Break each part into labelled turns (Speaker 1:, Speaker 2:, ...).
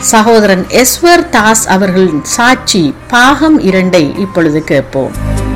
Speaker 1: சகோதரன் எஸ்வர் தாஸ் அவர்களின் சாட்சி பாகம் இரண்டை இப்பொழுது கேட்போம்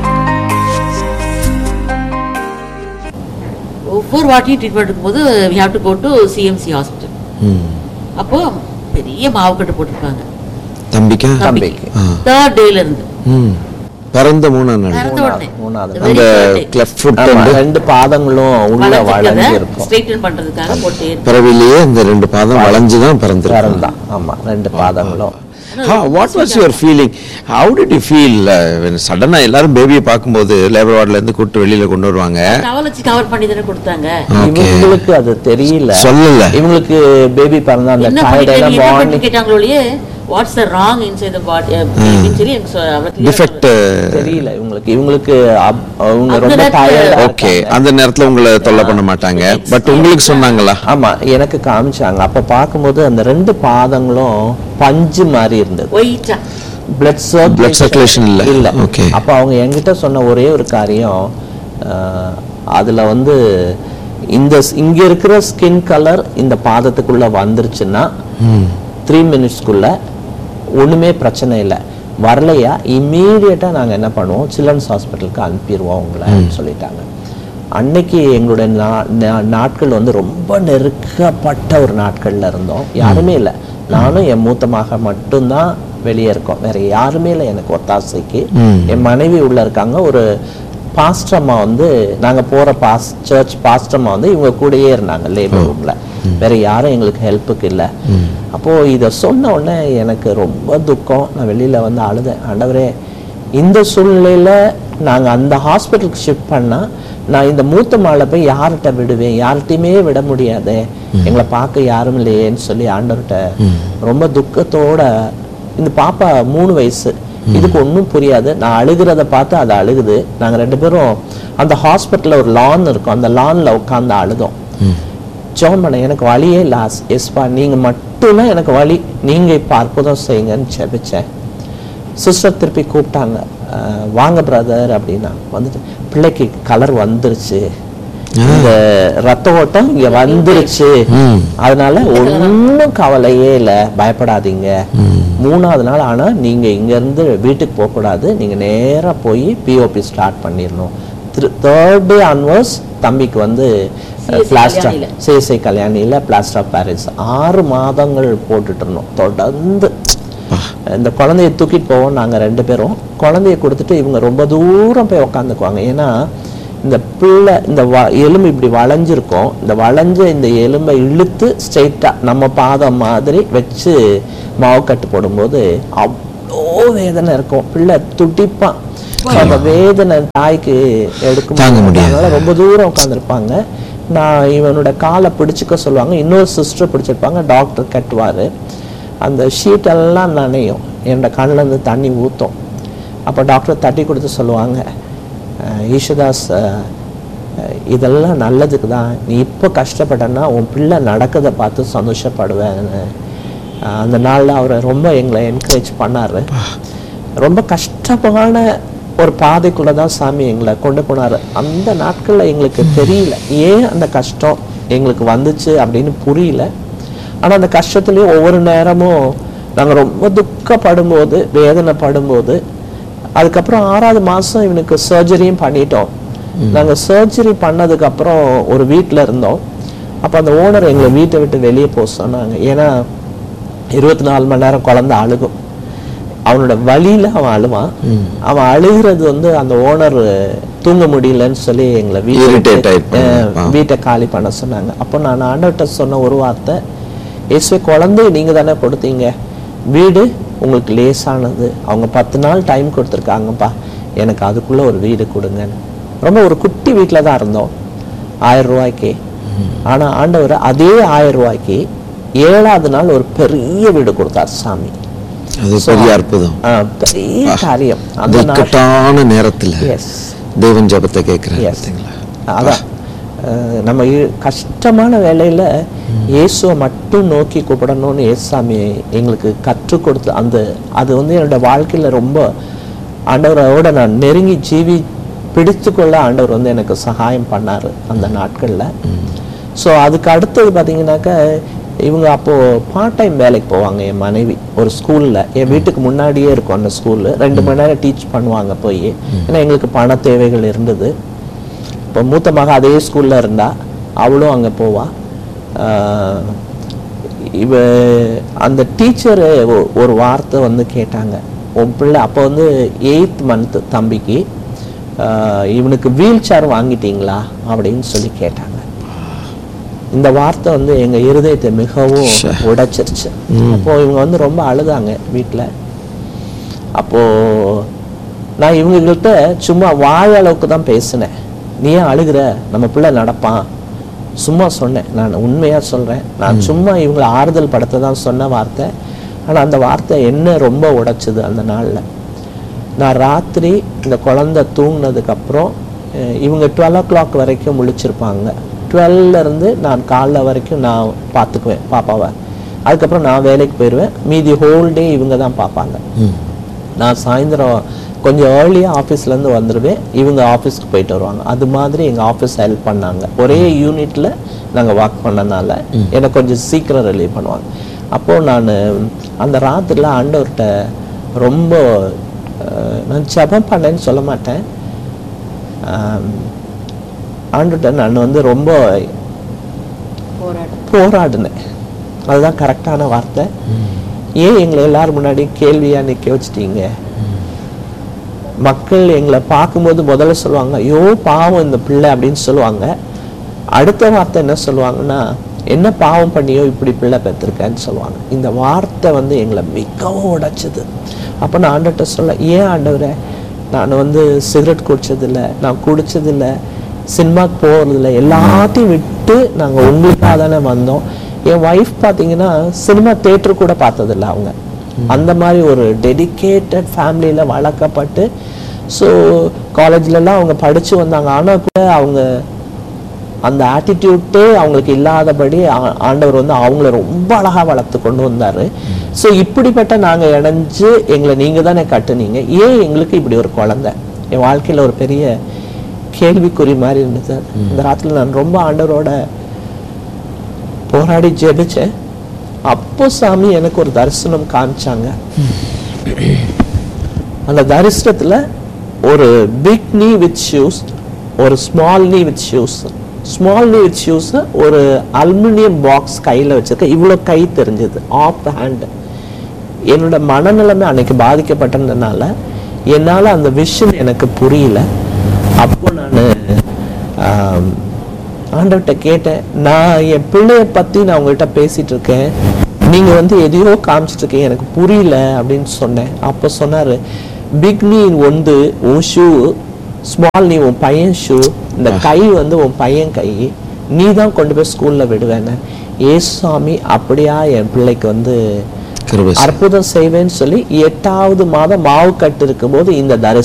Speaker 2: ஒவ்வொரு வாட்டியும் ட்ரீட்மெண்ட் இருக்கும்போது we have to go to CMC hospital
Speaker 3: hmm.
Speaker 2: அப்போ பெரிய மாவுக்கட்டு போட்டிருப்பாங்க
Speaker 3: தம்பிக்கா
Speaker 4: தம்பிக்கு.
Speaker 3: ஆ.
Speaker 2: தேர்ட் டேல இருந்து
Speaker 3: ம். பிறந்த மூணாம் நாள்
Speaker 2: பிறந்த உடனே
Speaker 4: மூணாவது
Speaker 2: The
Speaker 3: அந்த
Speaker 2: very third day.
Speaker 3: Club foot
Speaker 4: ஆமா,
Speaker 3: வந்து
Speaker 4: ரெண்டு பாதங்களும் உள்ள வளைஞ்சு இருக்கும்
Speaker 2: ஸ்ட்ரைட்டன் பண்றதுக்காக போட்டே இருப்பாங்க.
Speaker 3: பிறவிலேயே இந்த ரெண்டு பாதம் வளைஞ்சு தான் பிறந்திருக்காங்க
Speaker 4: பிறந்தான் ஆமா ரெண்டு பாதங்களும்
Speaker 3: what was your feeling how did you feel சடனா எல்லாரும் பேபியை பார்க்கும்போது லேபர் வார்ட்ல இருந்து கூட்டு வெளியில கொண்டு வருவாங்க
Speaker 2: டவல் வச்சு கவர் பண்ணி தானே கொடுத்தாங்க
Speaker 3: ஓகே
Speaker 4: இவங்களுக்கு அது தெரியல
Speaker 3: சொல்லல
Speaker 4: இவங்களுக்கு பேபி பிறந்த அந்த
Speaker 2: என்ன
Speaker 4: டயர்ட்
Speaker 2: பண்ணிட்டு
Speaker 4: எல்லாம்
Speaker 2: என்ன பண்ணி
Speaker 4: மார்னிங்
Speaker 2: கேட்டாங்களோலயே what's the wrong inside the body அப்படின்னு சொல்லி எனக்கு சொ- அவ்வளவு clear ஆ
Speaker 3: டிஃபெக்ட்
Speaker 4: தெரியல இவங்களுக்கு இவங்களுக்கு அப்- அவங்க
Speaker 2: அந்த
Speaker 4: ரொம்ப
Speaker 2: நேரத்துல-
Speaker 4: டயர்டா
Speaker 3: ஓகே அந்த நேரத்துல உங்களை தொல்லை பண்ண மாட்டாங்க பட் உங்களுக்கு சொன்னாங்களா
Speaker 4: ஆமா எனக்கு காமிச்சாங்க அப்ப பார்க்கும்போது அந்த ரெண்டு பாதங்களும் பஞ்சு மாதிரி இருந்தது
Speaker 2: ஒயிட்டா
Speaker 4: பிளட்
Speaker 3: Blood circulation இல்ல.
Speaker 4: இல்ல
Speaker 3: Okay.
Speaker 4: அப்ப அவங்க என்கிட்ட சொன்ன ஒரே ஒரு காரியம் அஹ், அதுல வந்து இந்த ஸ்- இங்க இருக்கிற ஸ்கின் கலர் இந்த பாதத்துக்குள்ள வந்துருச்சுன்னா த்ரீ மினிட்ஸ்க்குள்ள ஒண்ணுமே பிரச்சனை இல்லை வரலையா இம்மீடியட்டா நாங்க என்ன பண்ணுவோம் சில்ட்ரன்ஸ் ஹாஸ்பிட்டலுக்கு அனுப்பிடுவோம் உங்களை சொல்லிட்டாங்க அன்னைக்கு எங்களுடைய நா- நா- நாட்கள் வந்து ரொம்ப நெருக்கப்பட்ட ஒரு நாட்கள்ல இருந்தோம் யாருமே இல்லை நானும் என் மூத்த மக மட்டும்தான் வெளியே இருக்கோம் வேற யாருமே இல்லை எனக்கு ஒத்தாசைக்கு என் மனைவி உள்ள இருக்காங்க ஒரு பாஸ்டம்மா வந்து நாங்க போற பாஸ் சர்ச் பாஸ்டம்மா வந்து இவங்க கூடயே இருந்தாங்க லேபர் ரூம்ல வேற யாரும் எங்களுக்கு ஹெல்ப்புக்கு இல்லை அப்போ இதை சொன்ன உடனே எனக்கு ரொம்ப துக்கம் நான் வெளியில வந்து அழுதேன் ஆண்டவரே இந்த சூழ்நிலையில நாங்க அந்த ஹாஸ்பிட்டலுக்கு ஷிஃப்ட் பண்ணா நான் இந்த மூத்த மாலை போய் யார்கிட்ட விடுவேன் யார்கிட்டயுமே விட முடியாதே எங்களை பார்க்க யாரும் இல்லையேன்னு சொல்லி ஆண்டவர்கிட்ட ரொம்ப துக்கத்தோட இந்த பாப்பா மூணு வயசு இதுக்கு ஒன்றும் புரியாது நான் அழுகிறத பார்த்து அது அழுகுது நாங்க ரெண்டு பேரும் அந்த ஹாஸ்பிட்டல்ல ஒரு லான் இருக்கும் அந்த லான்ல உட்காந்து அழுதோம் ஜெபம் பண்ண எனக்கு வழியே இல்லை எஸ்பா நீங்க மட்டும்தான் எனக்கு வழி நீங்க இப்ப அற்புதம் செய்யுங்கன்னு ஜெபிச்சேன் சிஸ்டர் திருப்பி கூப்பிட்டாங்க அஹ், வாங்க பிரதர் அப்படின்னா வந்துட்டு பிள்ளைக்கு கலர் வந்துருச்சு இந்த ரத்த ஓட்டம் இங்க வந்துருச்சு அதனால ஒண்ணும் கவலையே இல்ல பயப்படாதீங்க மூணாவது நாள் ஆனா நீங்க இங்க இருந்து வீட்டுக்கு போக கூடாது நீங்க நேரா போய் பிஓபி ஸ்டார்ட் பண்ணிடணும் தேர்ட் டே ஆன்வர்ஸ் தம்பிக்கு வந்து
Speaker 2: CSI
Speaker 4: பிளாஸ்டர்
Speaker 2: கல்யாணில.
Speaker 4: சேசை கல்யாணியில் பிளாஸ்டர் ஆஃப் பாரிஸ் ஆறு மாதங்கள் போட்டுட்டு இருந்தோம் தொடர்ந்து இந்த குழந்தைய தூக்கிட்டு போவோம் நாங்க ரெண்டு பேரும் குழந்தைய கொடுத்துட்டு இவங்க ரொம்ப தூரம் போய் உக்காந்துக்குவாங்க ஏன்னா இந்த பிள்ளை இந்த வ- எலும்பு இப்படி வளைஞ்சிருக்கும் இந்த வளைஞ்ச இந்த எலும்பை இழுத்து ஸ்ட்ரெயிட்டா நம்ம பாதம் மாதிரி வச்சு மாவு கட்டு போடும்போது அவ்வளோ வேதனை இருக்கும் பிள்ளை துடிப்பான் அந்த வேதனை தாய்க்கு எடுக்கும்
Speaker 3: தாங்க முடியாது.
Speaker 4: அதனால ரொம்ப தூரம் உட்காந்துருப்பாங்க நான் இவனோட காலை பிடிச்சுக்க சொல்லுவாங்க இன்னொரு சிஸ்டர் பிடிச்சிருப்பாங்க டாக்டர் கட்டுவார் அந்த ஷீட் எல்லாம் நனையும் என்னோட கண்ணுல இருந்து தண்ணி ஊற்றும் அப்போ டாக்டர் தட்டி கொடுத்து சொல்லுவாங்க "அஹ், ஈஷதாஸ் அஹ், அஹ், இதெல்லாம் நல்லதுக்கு தான் நீ இப்போ கஷ்டப்பட்டன்னா உன் பிள்ளை நடக்கதை பார்த்து சந்தோஷப்படுவேன்னு அஹ், அந்த நாளில் அவரை ரொம்ப எங்களை என்கரேஜ் பண்ணாரு ரொம்ப கஷ்டமான ஒரு பாதைக்குள்ள தான் சாமி எங்களை கொண்டு போனாரு அந்த நாட்கள்ல எங்களுக்கு தெரியல ஏன் அந்த கஷ்டம் எங்களுக்கு வந்துச்சு அப்படின்னு புரியல ஆனா அந்த கஷ்டத்துலயும் ஒவ்வொரு நேரமும் நாங்க ரொம்ப துக்கப்படும் போது வேதனைப்படும் போது அதுக்கப்புறம் ஆறாவது மாசம் இவனுக்கு சர்ஜரியும் பண்ணிட்டோம் நாங்க சர்ஜரி பண்ணதுக்கு அப்புறம் ஒரு வீட்ல இருந்தோம் அப்ப அந்த ஓனர் எங்களை வீட்டை விட்டு வெளியே போக சொன்னாங்க ஏன்னா இருபத்தி நாலு மணி நேரம் குழந்தை அழுகும் அவனோட வழியில அவன் அழுவான் அவன் அழுகிறது வந்து அந்த ஓனர் தூங்க முடியலன்னு சொல்லி எங்களை வீட்டை
Speaker 3: Irritate
Speaker 4: விட்டு,
Speaker 3: ஆயிருப்பாங்க.
Speaker 4: அஹ்,
Speaker 3: பாவம்.
Speaker 4: வீட்டை காலி பண்ண சொன்னாங்க அப்போ நான் ஆண்டவர்கிட்ட சொன்ன ஒரு வார்த்தை இயேசுவே குழந்தைய நீங்க தானே கொடுத்தீங்க வீடு உங்களுக்கு லேசானது அவங்க பத்து நாள் டைம் கொடுத்துருக்காங்கப்பா எனக்கு அதுக்குள்ள ஒரு வீடு கொடுங்கன்னு ரொம்ப ஒரு குட்டி வீட்டில் தான் இருந்தோம் ஆயிரம் ரூபாய்க்கு ஆனா ஆண்டவர் அதே ஆயிரம் ரூபாய்க்கு ஏழாவது நாள் ஒரு பெரிய வீடு கொடுத்தார் சாமி
Speaker 3: அது பெரிய அற்புதம்
Speaker 4: ஆ, பெரிய காரியம் அந்த
Speaker 3: அந்த
Speaker 4: நாள்
Speaker 3: இக்கட்டான நேரத்துல
Speaker 4: எஸ்
Speaker 3: தேவன் ஜெபத்தை கேட்கிறேன்
Speaker 4: எஸ் அதான் அஹ், நம்ம இ- கஷ்டமான வேலையில இயேசுவை மட்டும் நோக்கி கூப்பிடணும்னு இயேசுசாமி எங்களுக்கு கற்றுக் கொடுத்து அந்த அது வந்து என்னோட வாழ்க்கையில ரொம்ப ஆண்டவரோட நான் நெருங்கி ஜீவி பிடித்துக்கொள்ள ஆண்டவர் வந்து எனக்கு சகாயம் பண்ணாரு அந்த நாட்கள்ல ஸோ அதுக்கு அடுத்தது பார்த்தீங்கன்னாக்கா இவங்க அப்போ பார்ட் டைம் வேலைக்கு போவாங்க என் மனைவி ஒரு ஸ்கூல்ல என் வீட்டுக்கு முன்னாடியே இருக்கும் அந்த ஸ்கூலு ரெண்டு மணி நேரம் டீச் பண்ணுவாங்க போய் ஏன்னா எங்களுக்கு பண தேவைகள் இருந்தது இப்போ மூத்த மக அதே ஸ்கூல்ல இருந்தா அவளும் அங்க போவா ஆஹ் இவ அந்த டீச்சர் ஒரு வார்த்தை வந்து கேட்டாங்க உன் பிள்ளை அப்போ வந்து எயித் மந்த் தம்பிக்கு ஆஹ் இவனுக்கு வீல் சேர் வாங்கிட்டீங்களா அப்படின்னு சொல்லி கேட்டாங்க இந்த வார்த்தை வந்து எங்க இருதயத்தை மிகவும் உடைச்சிருச்சு அப்போ இவங்க வந்து ரொம்ப அழுதாங்க வீட்ல அப்போ நான் இவங்ககிட்ட சும்மா வாய் அளவுக்கு தான் பேசினேன் நீ ஏன் அழுகுற நம்ம பிள்ளை நடப்பான் சும்மா சொன்னேன் நான் உண்மையா சொல்றேன் நான் சும்மா இவங்களை ஆறுதல் படுத்த தான் சொன்ன வார்த்தை ஆனா அந்த வார்த்தை என்ன ரொம்ப உடைச்சது அந்த நாள்ல நான் ராத்திரி இந்த குழந்தை தூங்குனதுக்கு அப்புறம் அஹ், இவங்க டுவெல் ஓ கிளாக் வரைக்கும் முழிச்சிருப்பாங்க 12 இருந்து நான் காலைல வரைக்கும் நான் பார்த்துக்குவேன் பாப்பாவை அதுக்கப்புறம் நான் வேலைக்கு போயிடுவேன் மீதி ஹோல் டே இவங்க தான் பார்ப்பாங்க நான் சாயந்தரம் கொஞ்சம் ஏர்லியாக ஆஃபீஸ்லேருந்து வந்துடுவேன் இவங்க ஆஃபீஸ்க்கு போயிட்டு வருவாங்க அது மாதிரி எங்கள் ஆஃபீஸ் ஹெல்ப் பண்ணாங்க ஒரே யூனிட்டில் நாங்கள் ஒர்க் பண்ணனால எனக்கு கொஞ்சம் சீக்கிரம் ரிலீவ் பண்ணுவாங்க அப்போது நான் அந்த ராத்திரில ஆண்டவர்கிட்ட ரொம்ப அஹ், நான் ஜெபம் பண்ணேன்னு சொல்ல மாட்டேன் ஆம், ஆண்டவர்கிட்ட நான் வந்து ரொம்ப போராடினேன் அதுதான் கரெக்டான வார்த்தை ஏன் எங்களை எல்லாரும் முன்னாடி கேள்வியா நிக்க வச்சிட்டீங்க மக்கள் எங்களை பார்க்கும்போது முதல்ல சொல்லுவாங்க ஐயோ பாவம் இந்த பிள்ளை அப்படின்னு சொல்லுவாங்க அடுத்த வார்த்தை என்ன சொல்லுவாங்கன்னா என்ன பாவம் பண்ணியோ இப்படி பிள்ளை பெற்றிருக்கேன்னு சொல்லுவாங்க இந்த வார்த்தை வந்து எங்களை மிகவும் உடைச்சது அப்போ நான் ஆண்டவர்கிட்ட சொல்ல ஏன் ஆண்டவரே நான் வந்து சிகரெட் குடிச்சதில்ல நான் குடிச்சதில்ல சினிமாக்கு போகிறதில்ல எல்லாத்தையும் விட்டு நாங்கள் உங்களுக்காக தானே வந்தோம் என் ஒய்ஃப் பார்த்தீங்கன்னா சினிமா தேட்டர் கூட பார்த்ததில்ல அவங்க அந்த மாதிரி ஒரு டெடிகேட்டட் ஃபேமிலியில் வளர்க்கப்பட்டு ஸோ காலேஜ்லலாம் அவங்க படித்து வந்தாங்க ஆனால் கூட அவங்க அந்த ஆட்டிடியூட்டே அவங்களுக்கு இல்லாதபடி ஆ- ஆண்டவர் வந்து அவங்கள ரொம்ப அழகா வளர்த்து கொண்டு வந்தாரு ஸோ இப்படிப்பட்ட நாங்க இணைஞ்சு எங்களை நீங்க தானே கட்டுனீங்க ஏன் எங்களுக்கு இப்படி ஒரு குழந்தை என் வாழ்க்கையில ஒரு பெரிய கேள்விக்குறி மாதிரி இருந்தது இந்த ராத்திரில நான் ரொம்ப ஆண்டவரோட போராடி ஜெபிச்சேன் அப்போ சாமி எனக்கு ஒரு தரிசனம் காமிச்சாங்க அந்த தரிசனத்துல ஒரு பிக் நீ வித் ஷூஸ் ஒரு small knee with shoes small knee with shoes ஒரு அலுமினியம் பாக்ஸ் கையில வச்சிருக்க இவ்வளோ கை தெரிஞ்சது ஆஃப் ஹேண்ட் என்னோட மனநிலைமை அன்னைக்கு பாதிக்கப்பட்டதுனால என்னால அந்த விஷயம் எனக்கு புரியல அப்போ நான் ஆண்டவர்கிட்ட கேட்டேன் நான் என் பிள்ளைய பத்தி நான் உங்கள்கிட்ட பேசிட்டு இருக்கேன் நீங்க வந்து எதையோ காமிச்சிட்டு இருக்கீங்க எனக்கு புரியல அப்படின்னு சொன்னேன் அப்போ சொன்னாரு பிக் நீ வந்து உன் ஷூ ஸ்மால் நீ உன் பையன் ஷூ இந்த கை வந்து உன் பையன் கை நீ தான் கொண்டு போய் ஸ்கூல்ல விடுவேன்னு ஏசுசாமி அப்படியா என் பிள்ளைக்கு வந்து
Speaker 3: கிருபை செய்யும்.
Speaker 4: அற்புதம் செய்வேன்னு சொல்லி எட்டாவது மாதம் மாவு கட்டு இருக்கும்போது இந்த தரிசனம்